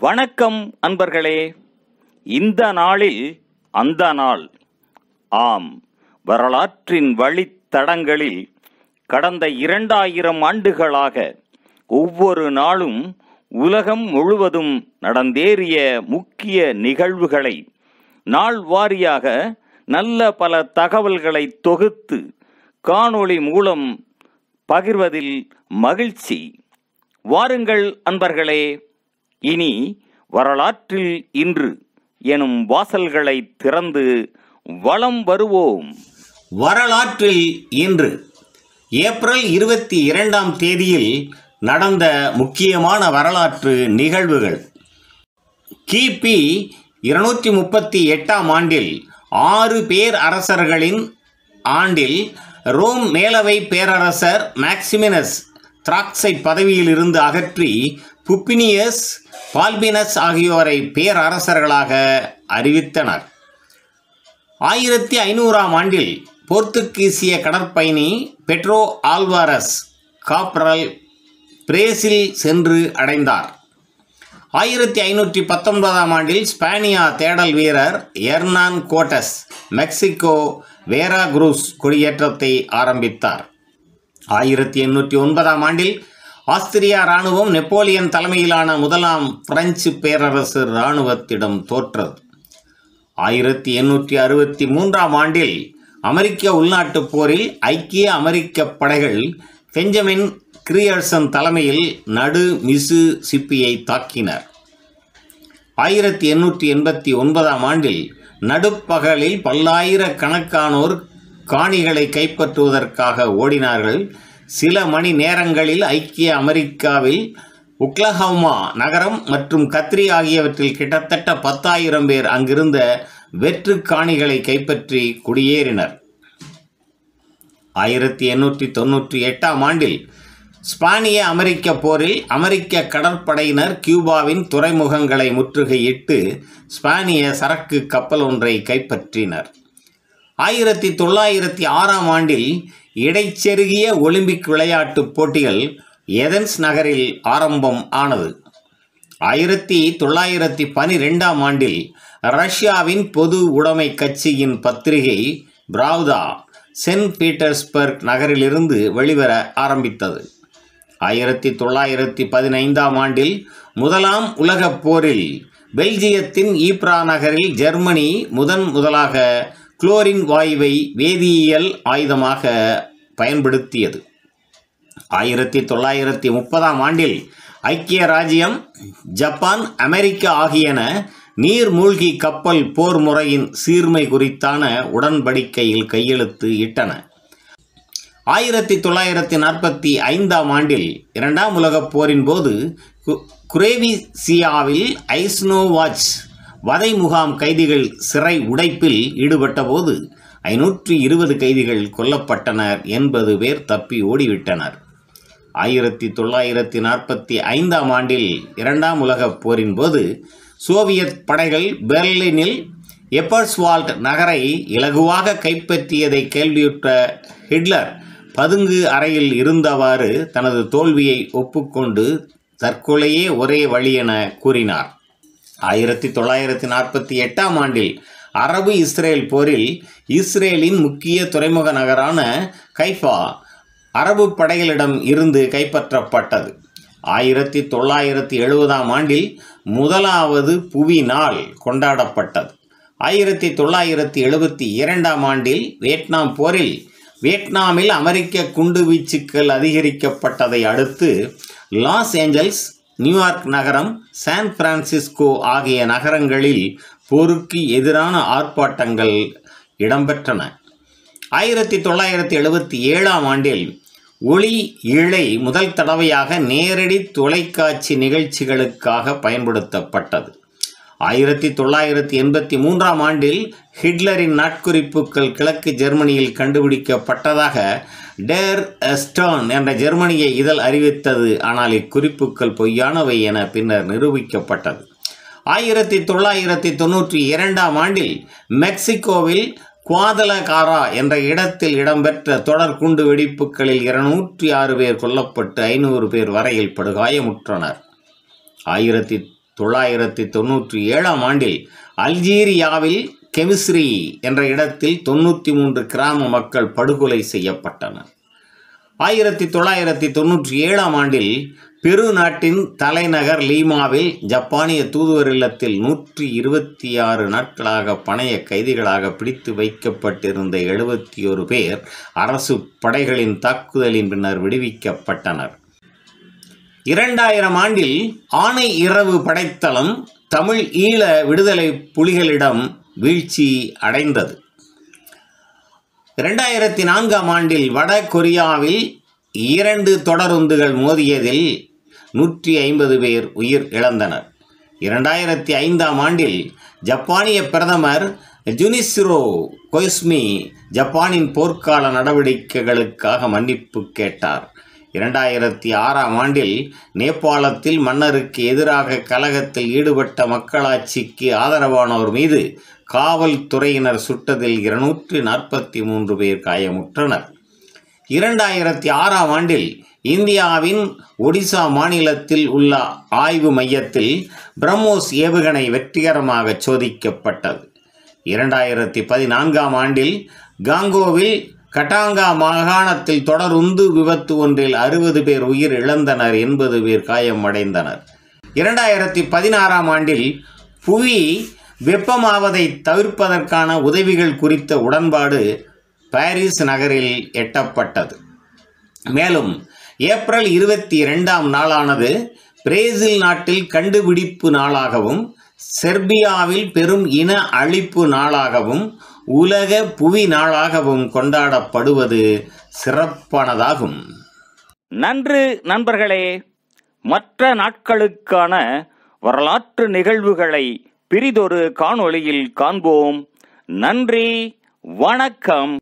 வணக்கம் அன்பர்களே இந்த நாளில் அந்த நாள் ஆம் வரலாற்றின் வழித்தடங்களில் கடந்த இரண்டாயிரம் ஆண்டுகளாக ஒவ்வொரு நாளும் உலகம் முழுவதும் நடந்தேறிய முக்கிய நிகழ்வுகளை நாள் வாரியாக நல்ல பல தகவல்களை தொகுத்து காணொளி மூலம் பகிர்வதில் மகிழ்ச்சி வாருங்கள் அன்பர்களே இனி வரலாற்றில் இன்று எனும் வாசல்களை திறந்து வலம் வருவோம் வரலாற்றில் இன்று ஏப்ரல் இருபத்தி இரண்டாம் தேதியில் நடந்த முக்கியமான வரலாற்று நிகழ்வுகள் கிபி இருநூற்றி முப்பத்தி எட்டாம் ஆண்டில் ஆறு பேர் அரசர்களின் ஆண்டில் ரோம் மேலவை பேரரசர் மேக்சிமினஸ் திராக்ஸை பதவியிலிருந்து அகற்றி புப்பினியஸ் பால்பினஸ் ஆகியோரை பேரரசர்களாக அறிவித்தனர் ஆயிரத்தி ஐநூறாம் ஆண்டில் போர்த்துகீசிய கடற்பயணி பெட்ரோ ஆல்வாரஸ் காப்ரல் பிரேசில் சென்று அடைந்தார் ஆயிரத்தி ஐநூற்றி பத்தொன்பதாம் ஆண்டில் ஸ்பானியா தேடல் வீரர் எர்னான் கோட்டஸ் மெக்சிகோ வேராக்ரூஸ் குடியேற்றத்தை ஆரம்பித்தார் ஆயிரத்தி எண்ணூற்றி ஒன்பதாம் ஆண்டில் ஆஸ்திரியா இராணுவம் நெப்போலியன் தலைமையிலான முதலாம் பிரெஞ்சு பேரரசு இராணுவத்திடம் தோற்றது ஆயிரத்தி எண்ணூற்றி அறுபத்தி மூன்றாம் ஆண்டில் அமெரிக்க உள்நாட்டுப் போரில் ஐக்கிய அமெரிக்க படைகள் பெஞ்சமின் கிரியர்சன் தலைமையில் நடு மிசு சிப்பியை தாக்கினர் ஆயிரத்தி எண்ணூற்றி எண்பத்தி ஒன்பதாம் ஆண்டில் நடுப்பகலில் பல்லாயிரக்கணக்கானோர் காணிகளை கைப்பற்றுவதற்காக ஓடினார்கள் சில மணி நேரங்களில் ஐக்கிய அமெரிக்காவில் உக்லஹோமா நகரம் மற்றும் கத்ரி ஆகியவற்றில் கிட்டத்தட்ட பத்தாயிரம் பேர் அங்கிருந்த வெற்று காணிகளை கைப்பற்றி குடியேறினர் ஆயிரத்தி எண்ணூற்றி தொண்ணூற்றி எட்டாம் ஆண்டில் ஸ்பானிய அமெரிக்க போரில் அமெரிக்க கடற்படையினர் கியூபாவின் துறைமுகங்களை முற்றுகையிட்டு ஸ்பானிய சரக்கு கப்பல் ஒன்றை கைப்பற்றினர் ஆயிரத்தி தொள்ளாயிரத்தி ஆறாம் ஆண்டில் இடைச்செருகிய ஒலிம்பிக் விளையாட்டுப் போட்டிகள் ஏதென்ஸ் நகரில் ஆரம்பம் ஆனது ஆயிரத்தி தொள்ளாயிரத்தி பனிரெண்டாம் ஆண்டில் ரஷ்யாவின் பொது உடைமை கட்சியின் பத்திரிகை பிராவ்தா சென்ட் பீட்டர்ஸ்பர்க் நகரிலிருந்து வெளிவர ஆரம்பித்தது ஆயிரத்தி தொள்ளாயிரத்தி பதினைந்தாம் ஆண்டில் முதலாம் உலகப் போரில் பெல்ஜியத்தின் ஈப்ரா நகரில் ஜெர்மனி முதன் முதலாக குளோரின் வாயுவை வேதியியல் ஆயுதமாக பயன்படுத்தியது ஆயிரத்தி தொள்ளாயிரத்தி முப்பதாம் ஆண்டில் ஐக்கிய ராஜ்யம் ஜப்பான் அமெரிக்கா ஆகியன நீர்மூழ்கி கப்பல் போர் முறையின் சீர்மை குறித்தான உடன்படிக்கையில் கையெழுத்து இட்டன ஆயிரத்தி தொள்ளாயிரத்தி நாற்பத்தி ஐந்தாம் ஆண்டில் இரண்டாம் உலகப் போரின் போது கு குரேவிசியாவில் ஐஸ்னோவாச் வதை முகாம் கைதிகள் சிறை உடைப்பில் ஈடுபட்டபோது ஐநூற்றி இருபது கைதிகள் கொல்லப்பட்டனர் எண்பது பேர் தப்பி ஓடிவிட்டனர் ஆயிரத்தி தொள்ளாயிரத்தி நாற்பத்தி ஐந்தாம் ஆண்டில் இரண்டாம் உலகப் போரின் போது சோவியத் படைகள் பெர்லினில் எப்பர்ஸ்வால்ட் நகரை இலகுவாக கைப்பற்றியதை கேள்வியுற்ற ஹிட்லர் பதுங்கு அறையில் இருந்தவாறு தனது தோல்வியை ஒப்புக்கொண்டு தற்கொலையே ஒரே வழி என கூறினார் ஆயிரத்தி தொள்ளாயிரத்தி நாற்பத்தி எட்டாம் ஆண்டில் அரபு இஸ்ரேல் போரில் இஸ்ரேலின் முக்கிய துறைமுக நகரான கைஃபா அரபு படைகளிடம் இருந்து கைப்பற்றப்பட்டது ஆயிரத்தி தொள்ளாயிரத்தி எழுபதாம் ஆண்டில் முதலாவது புவி நாள் கொண்டாடப்பட்டது ஆயிரத்தி தொள்ளாயிரத்தி எழுபத்தி இரண்டாம் ஆண்டில் வியட்நாம் போரில் வியட்நாமில் அமெரிக்க குண்டுவீச்சுக்கள் அதிகரிக்கப்பட்டதை அடுத்து லாஸ் ஏஞ்சல்ஸ் நியூயார்க் நகரம் சான் பிரான்சிஸ்கோ ஆகிய நகரங்களில் போருக்கு எதிரான ஆர்ப்பாட்டங்கள் இடம்பெற்றன ஆயிரத்தி தொள்ளாயிரத்தி எழுபத்தி ஏழாம் ஆண்டில் ஒளி இழை முதல் தடவையாக நேரடி தொலைக்காட்சி நிகழ்ச்சிகளுக்காக பயன்படுத்தப்பட்டது ஆயிரத்தி தொள்ளாயிரத்தி எண்பத்தி மூன்றாம் ஆண்டில் ஹிட்லரின் நாட்குறிப்புகள் கிழக்கு ஜெர்மனியில் கண்டுபிடிக்கப்பட்டதாக டேர் ஸ்டர்ன் என்ற ஜெர்மனிய இதழ் அறிவித்தது ஆனால் இக்குறிப்புகள் பொய்யானவை என பின்னர் நிரூபிக்கப்பட்டது ஆயிரத்தி தொள்ளாயிரத்தி தொண்ணூற்றி இரண்டாம் ஆண்டில் மெக்சிகோவில் குவாதலகாரா என்ற இடத்தில் இடம்பெற்ற தொடர் குண்டு வெடிப்புகளில் இருநூற்றி ஆறு பேர் கொல்லப்பட்டு ஐநூறு பேர் வரையில் படுகாயமுற்றனர் ஆயிரத்தி தொள்ளாயிரத்தி தொண்ணூற்றி ஏழாம் ஆண்டில் அல்ஜீரியாவில் கெமிஸ்ரி என்ற இடத்தில் தொண்ணூற்றி மூன்று கிராம மக்கள் படுகொலை செய்யப்பட்டனர் ஆயிரத்தி தொள்ளாயிரத்தி தொண்ணூற்றி ஏழாம் ஆண்டில் பெரு நாட்டின் தலைநகர் லீமாவில் ஜப்பானிய தூதுவர் இல்லத்தில் நூற்றி இருபத்தி ஆறு நாட்களாக பணைய கைதிகளாக பிடித்து வைக்கப்பட்டிருந்த எழுபத்தி ஒரு பேர் அரசு படைகளின் தாக்குதலின் பின்னர் விடுவிக்கப்பட்டனர் இரண்டாயிரம் ஆண்டில் ஆணை இரவு படைத்தளம் தமிழ் ஈழ விடுதலை புலிகளிடம் வீழ்ச்சி அடைந்தது இரண்டாயிரத்தி நான்காம் ஆண்டில் வட கொரியாவில் இரண்டு தொடருந்துகள் மோதியதில் நூற்றி ஐம்பது பேர் உயிர் இழந்தனர் இரண்டாயிரத்தி ஐந்தாம் ஆண்டில் ஜப்பானிய பிரதமர் ஜுனிசிரோ கொய்ஸ்மி ஜப்பானின் போர்க்கால நடவடிக்கைகளுக்காக மன்னிப்பு கேட்டார் இரண்டாயிரத்தி ஆறாம் ஆண்டில் நேபாளத்தில் மன்னருக்கு எதிராக கலகத்தில் ஈடுபட்ட மக்களாட்சிக்கு ஆதரவானோர் மீது காவல்துறையினர் சுட்டதில் இருநூற்றி நாற்பத்தி மூன்று பேர் காயமுற்றனர் இரண்டாயிரத்தி ஆறாம் ஆண்டில் இந்தியாவின் ஒடிசா மாநிலத்தில் உள்ள ஆய்வு மையத்தில் பிரம்மோஸ் ஏவுகணை வெற்றிகரமாக சோதிக்கப்பட்டது இரண்டாயிரத்தி பதினான்காம் ஆண்டில் காங்கோவில் கட்டாங்கா மாகாணத்தில் தொடருந்து விபத்து ஒன்றில் அறுபது பேர் உயிர் இழந்தனர் எண்பது பேர் காயமடைந்தனர் இரண்டாயிரத்தி பதினாறாம் ஆண்டில் புவி வெப்பமாவதை தவிர்ப்பதற்கான உதவிகள் குறித்த உடன்பாடு பாரிஸ் நகரில் எட்டப்பட்டது மேலும் ஏப்ரல் இருபத்தி இரண்டாம் நாளானது பிரேசில் நாட்டில் கண்டுபிடிப்பு நாளாகவும் செர்பியாவில் பெரும் இன அழிப்பு நாளாகவும் உலக புவி நாளாகவும் கொண்டாடப்படுவது சிறப்பானதாகும் நன்று நண்பர்களே மற்ற நாட்களுக்கான வரலாற்று நிகழ்வுகளை பிரிதொரு காணொளியில் காண்போம் நன்றி வணக்கம்